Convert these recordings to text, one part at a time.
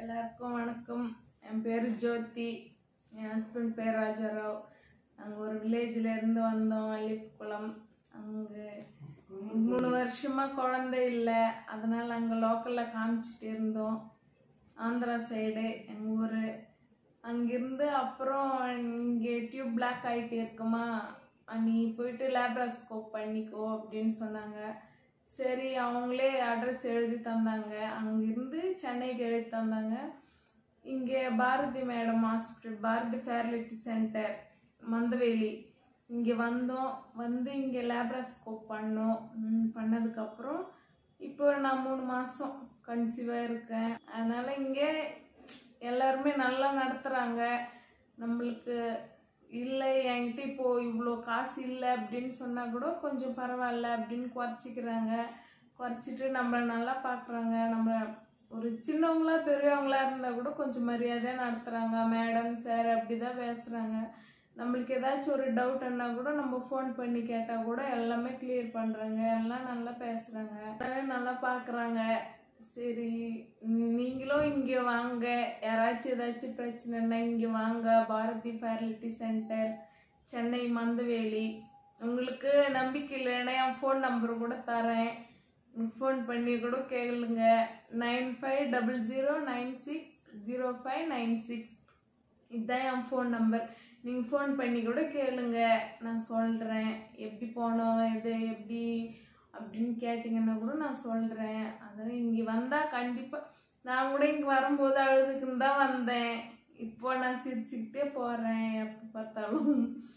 எல்லாருக்கும் வணக்கம் என் பேர் ஜோதி என் ஹஸ்பண்ட் பேர் ராஜாராவ் நாங்கள் ஒரு வில்லேஜில் இருந்து வந்தோம் வள்ளிக்குளம் அங்கே மூணு வருஷமா குழந்தை இல்லை அதனால அங்கே லோக்கலில் காமிச்சிட்டு இருந்தோம் ஆந்திரா சைடு எங்கள் ஊர் அங்கிருந்து அப்புறம் இங்கே டியூப் பிளாக் ஆகிட்டு இருக்குமா நீ போயிட்டு லேப்ராஸ்கோப் பண்ணிக்கோ அப்படின்னு சொன்னாங்க சரி அவங்களே அட்ரஸ் எழுதி தந்தாங்க அங்கிருந்து சென்னைக்கு எழுதி தந்தாங்க இங்கே Bharathi madam hospital Bharathi fertility centre Mandaveli இங்கே வந்தோம் வந்து இங்கே லேப்ராஸ்கோப் பண்ணோம் ம், பண்ணதுக்கப்புறம் இப்போ நான் மூணு மாதம் கன்சீவாக இருக்கேன் அதனால் இங்கே எல்லாருமே நல்லா நடத்துகிறாங்க நம்மளுக்கு இல்லை என்கிட்ட இப்போ இவ்வளோ காசு இல்லை அப்படின்னு சொன்னால் கூட கொஞ்சம் பரவாயில்ல அப்படின்னு குறைச்சிக்கிறாங்க குறைச்சிட்டு நம்மளை நல்லா பார்க்குறாங்க நம்ம ஒரு சின்னவங்களா பெரியவங்களா இருந்தால் கூட கொஞ்சம் மரியாதையாக நடத்துகிறாங்க மேடம் சார் அப்படி தான் பேசுகிறாங்க நம்மளுக்கு ஏதாச்சும் ஒரு டவுட்னா கூட நம்ம ஃபோன் பண்ணி கேட்டால் கூட எல்லாமே கிளியர் பண்ணுறாங்க எல்லாம் நல்லா பேசுகிறாங்க நல்லா பார்க்குறாங்க சரி நீங்களும் இங்கே வாங்க யாராச்சும் ஏதாச்சும் பிரச்சனைன்னா இங்கே வாங்க பாரதி ஃபேர்லிட்டி சென்டர் சென்னை மந்தவேலி உங்களுக்கு நம்பிக்கை இல்லைன்னா என் ஃபோன் நம்பர் கூட தரேன் ஃபோன் பண்ணி கூட கேளுங்க nine five double zero nine six zero five nine six இதுதான் என் ஃபோன் நம்பர் நீங்கள் ஃபோன் பண்ணி கூட கேளுங்க நான் சொல்கிறேன் எப்படி போனோம் இது எப்படி அப்படின்னு கேட்டிங்கன்னா கூட நான் சொல்கிறேன் அதான் இங்கே வந்தால் கண்டிப்பாக நான் கூட இங்கே வரும்போது அழுதுக்குன்னு தான் வந்தேன் இப்போ நான் சிரிச்சுக்கிட்டே போகிறேன் எப்போ பார்த்தாலும்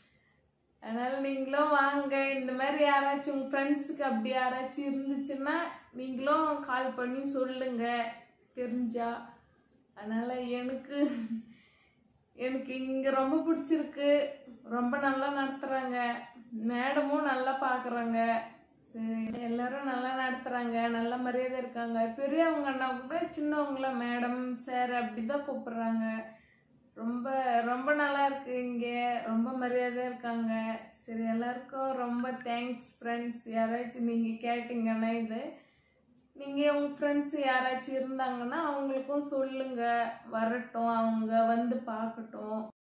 அதனால் நீங்களும் வாங்க இந்த மாதிரி யாராச்சும் உங்கள் ஃப்ரெண்ட்ஸுக்கு அப்படி யாராச்சும் இருந்துச்சுன்னா நீங்களும் கால் பண்ணி சொல்லுங்க தெரிஞ்சா அதனால் எனக்கு எனக்கு இங்கே ரொம்ப பிடிச்சிருக்கு ரொம்ப நல்லா நடத்துகிறாங்க மேடமும் நல்லா பார்க்குறாங்க சரி எல்லாரும் நல்லா நடத்துகிறாங்க நல்ல மரியாதை இருக்காங்க பெரியவங்கன்னா கூட சின்னவங்கள மேடம் சார் அப்படி தான் கூப்பிட்றாங்க ரொம்ப ரொம்ப நல்லா இருக்கு இங்கே ரொம்ப மரியாதையாக இருக்காங்க சரி எல்லாருக்கும் ரொம்ப தேங்க்ஸ் ஃப்ரெண்ட்ஸ் யாராச்சும் நீங்கள் கேட்டிங்கன்னா இது நீங்கள் உங்கள் ஃப்ரெண்ட்ஸ் யாராச்சும் இருந்தாங்கன்னா அவங்களுக்கும் சொல்லுங்கள் வரட்டும் அவங்க வந்து பார்க்கட்டும்